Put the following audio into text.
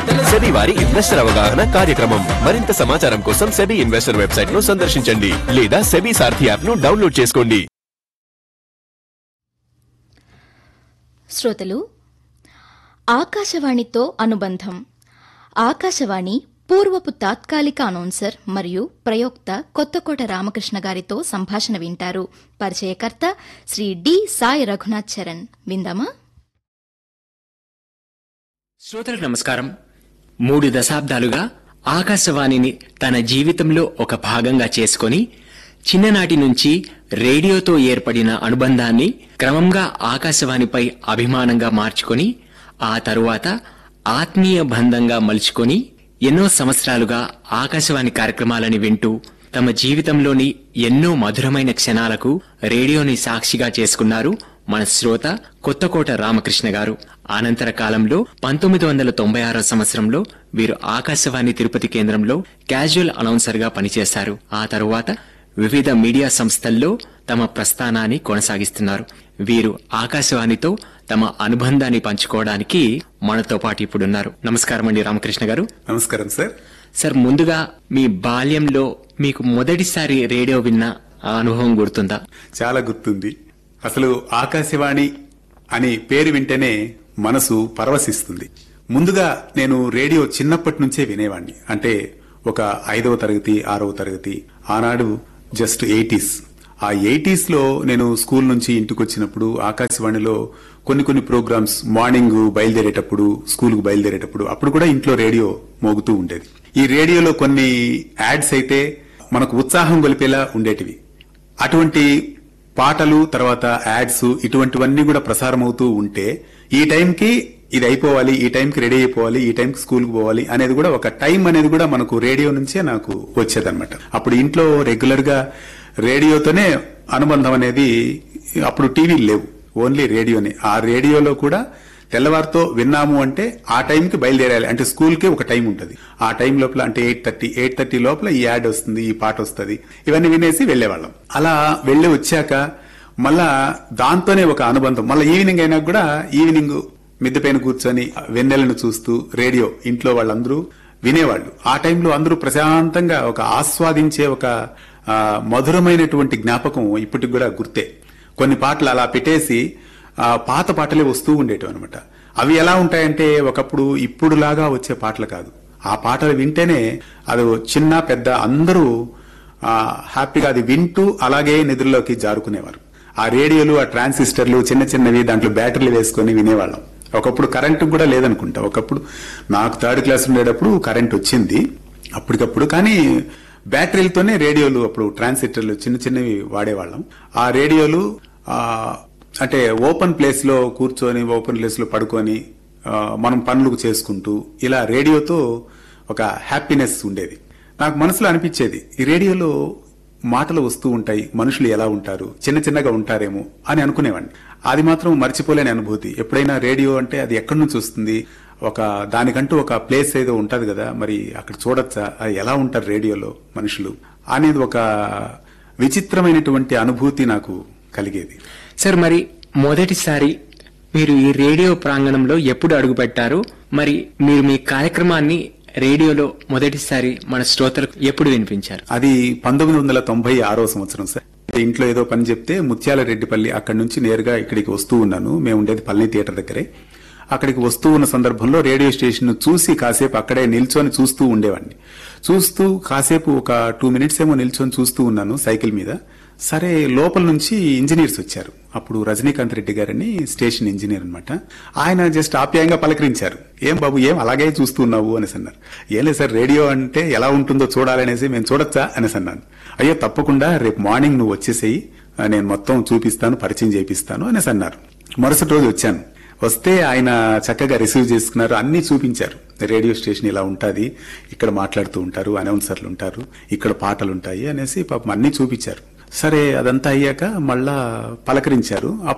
SEBI వారి investor అవగాహన కార్యక్రమం మరింత సమాచారం కోసం సెబీ ఇన్వెస్టర్ వెబ్సైట్ ను సందర్శించండి లేదా సెబీ సారథి యాప్ ను డౌన్లోడ్ చేసుకోండి శ్రోతలు ఆకాశవాణితో అనుబంధం ఆకాశవాణి పూర్వపు తాత్కాలిక అనౌన్సర్ మరియు ప్రయోక్త కొత్తకోట రామకృష్ణ గారితో సంభాషణ వింటారు పరిచయకర్త శ్రీ డి సాయి రఘునాథ్ చరణ్ విందామా శ్రోతలకు నమస్కారం మూడు దశాబ్దాలుగా ఆకాశవాణిని తన జీవితంలో ఒక భాగంగా చేసుకొని చిన్ననాటి నుంచి రేడియోతో ఏర్పడిన అనుబంధాన్ని క్రమంగా ఆకాశవాణిపై అభిమానంగా మార్చుకొని ఆ తరువాత ఆత్మీయ బంధంగా మలుచుకొని ఎన్నో సంవత్సరాలుగా ఆకాశవాణి కార్యక్రమాలని వింటూ తమ జీవితంలోని ఎన్నో మధురమైన క్షణాలకు రేడియోని సాక్షిగా చేసుకున్నారు మన శ్రోత కొత్తకోట రామకృష్ణ గారు అనంతర కాలంలో పంతొమ్మిది వందల తొంభై ఆరో సంవత్సరంలో వీరు ఆకాశవాణి తిరుపతి కేంద్రంలో క్యాజువల్ అనౌన్సర్ గా పనిచేశారు ఆ తరువాత వివిధ మీడియా సంస్థల్లో తమ ప్రస్థానాన్ని కొనసాగిస్తున్నారు వీరు ఆకాశవాణితో తమ అనుబంధాన్ని పంచుకోవడానికి మనతో పాటు ఇప్పుడున్నారు నమస్కారం అండి రామకృష్ణ గారు నమస్కారం సార్ సార్ ముందుగా మీ బాల్యంలో మీకు మొదటిసారి రేడియో విన్న ఆ అనుభవం గుర్తుందా చాలా గుర్తుంది అసలు ఆకాశవాణి అని పేరు వింటేనే మనసు పరవశిస్తుంది ముందుగా నేను రేడియో చిన్నప్పటి నుంచే వినేవాడిని అంటే ఒక ఐదవ తరగతి ఆరవ తరగతి ఆనాడు జస్ట్ ఎయిటీస్ ఆ ఎయిటీస్ లో నేను స్కూల్ నుంచి ఇంటికి వచ్చినప్పుడు ఆకాశవాణిలో కొన్ని కొన్ని ప్రోగ్రామ్స్ మార్నింగ్ బయలుదేరేటప్పుడు స్కూల్ కు బయలుదేరేటప్పుడు అప్పుడు కూడా ఇంట్లో రేడియో మోగుతూ ఉండేది ఈ రేడియోలో కొన్ని యాడ్స్ అయితే మనకు ఉత్సాహం గొలిపేలా ఉండేటివి అటువంటి పాటలు తర్వాత యాడ్స్ ఇటువంటివన్నీ కూడా ప్రసారం అవుతూ ఉంటే ఈ టైంకి ఇది అయిపోవాలి ఈ టైంకి రెడీ అయిపోవాలి ఈ టైంకి స్కూల్కి పోవాలి అనేది కూడా ఒక టైం అనేది కూడా మనకు రేడియో నుంచే నాకు వచ్చేదన్నమాట అప్పుడు ఇంట్లో రెగ్యులర్ గా రేడియోతోనే అనుబంధం అనేది అప్పుడు టీవీలు లేవు ఓన్లీ రేడియోనే ఆ రేడియోలో కూడా తెల్లవారితో విన్నాము అంటే ఆ టైంకి బయలుదేరాలి అంటే స్కూల్ కి ఒక టైం ఉంటుంది ఆ టైం లోపల అంటే ఎయిట్ థర్టీ ఎయిట్ థర్టీ లోపల ఈ యాడ్ వస్తుంది ఈ పాట వస్తుంది ఇవన్నీ వినేసి వెళ్లేవాళ్ళం అలా వెళ్లి వచ్చాక మళ్ళా దాంతోనే ఒక అనుబంధం మళ్ళీ ఈవినింగ్ అయినా కూడా ఈవినింగ్ మిద్దె పైన కూర్చొని వెన్నెలను చూస్తూ రేడియో ఇంట్లో వాళ్ళందరూ వినేవాళ్ళు ఆ టైంలో అందరూ ప్రశాంతంగా ఒక ఆస్వాదించే ఒక ఆ, మధురమైనటువంటి జ్ఞాపకం ఇప్పటికి కూడా గుర్తే కొన్ని పాటలు అలా పెట్టేసి ఆ పాత పాటలే వస్తూ ఉండేటివి అనమాట అవి ఎలా ఉంటాయంటే ఒకప్పుడు ఇప్పుడులాగా వచ్చే పాటలు కాదు ఆ పాటలు వింటేనే అది చిన్న పెద్ద అందరూ ఆ, హ్యాపీగా అది వింటూ అలాగే నిధుల్లోకి జారుకునేవారు ఆ రేడియోలు ఆ ట్రాన్సిస్టర్లు చిన్న చిన్నవి దాంట్లో బ్యాటరీలు వేసుకొని వినేవాళ్ళం ఒకప్పుడు కరెంటు కూడా లేదనుకుంటా ఒకప్పుడు నాకు థర్డ్ క్లాస్ ఉండేటప్పుడు కరెంట్ వచ్చింది అప్పటికప్పుడు కానీ బ్యాటరీలతోనే రేడియోలు అప్పుడు ట్రాన్సిస్టర్లు చిన్న చిన్నవి వాడేవాళ్ళం ఆ రేడియోలు ఆ అంటే ఓపెన్ ప్లేస్ లో కూర్చొని ఓపెన్ ప్లేస్ లో పడుకొని ఆ, మనం పనులు చేసుకుంటూ ఇలా రేడియోతో ఒక హ్యాపీనెస్ ఉండేది నాకు మనసులో అనిపించేది ఈ రేడియోలో మాటలు వస్తూ ఉంటాయి మనుషులు ఎలా ఉంటారు చిన్న చిన్నగా ఉంటారేమో అని అనుకునేవాడిని అది మాత్రం మర్చిపోలేని అనుభూతి ఎప్పుడైనా రేడియో అంటే అది ఎక్కడి నుంచి వస్తుంది ఒక దానికంటూ ఒక ప్లేస్ ఏదో ఉంటది కదా మరి అక్కడ చూడొచ్చా అది ఎలా ఉంటారు రేడియోలో మనుషులు అనేది ఒక విచిత్రమైనటువంటి అనుభూతి నాకు కలిగేది సార్ మరి మొదటిసారి మీరు ఈ రేడియో ప్రాంగణంలో ఎప్పుడు అడుగుపెట్టారు మరి మీరు మీ కార్యక్రమాన్ని రేడియోలో మొదటిసారి మన శ్రోతలకు ఎప్పుడు వినిపించారు అది పంతొమ్మిది వందల తొంభై ఆరో సంవత్సరం సార్ ఇంట్లో ఏదో పని చెప్తే ముత్యాల రెడ్డిపల్లి అక్కడి నుంచి నేరుగా ఇక్కడికి వస్తూ ఉన్నాను మేము ఉండేది పల్లి థియేటర్ దగ్గరే అక్కడికి వస్తూ ఉన్న సందర్భంలో రేడియో స్టేషన్ చూసి కాసేపు అక్కడే నిల్చొని చూస్తూ ఉండేవాడిని చూస్తూ కాసేపు ఒక టూ మినిట్స్ ఏమో నిల్చొని చూస్తూ ఉన్నాను సైకిల్ మీద సరే లోపల నుంచి ఇంజనీర్స్ వచ్చారు అప్పుడు రజనీకాంత్ రెడ్డి గారని స్టేషన్ ఇంజనీర్ అన్నమాట ఆయన జస్ట్ ఆప్యాయంగా పలకరించారు ఏం బాబు ఏం అలాగే చూస్తున్నావు అనేసి అన్నారు ఏం లేదు సార్ రేడియో అంటే ఎలా ఉంటుందో చూడాలనేసి మేము చూడొచ్చా అనేసి అన్నాను అయ్యో తప్పకుండా రేపు మార్నింగ్ నువ్వు వచ్చేసేయి ఆ, నేను మొత్తం చూపిస్తాను పరిచయం చేపిస్తాను అనేసి అన్నారు మరుసటి రోజు వచ్చాను వస్తే ఆయన చక్కగా రిసీవ్ చేసుకున్నారు అన్ని చూపించారు రేడియో స్టేషన్ ఇలా ఉంటది ఇక్కడ మాట్లాడుతూ ఉంటారు అనౌన్సర్లు ఉంటారు ఇక్కడ పాటలు ఉంటాయి అనేసి పాపం అన్ని చూపించారు సరే అదంతా అయ్యాక మళ్ళా పలకరించారు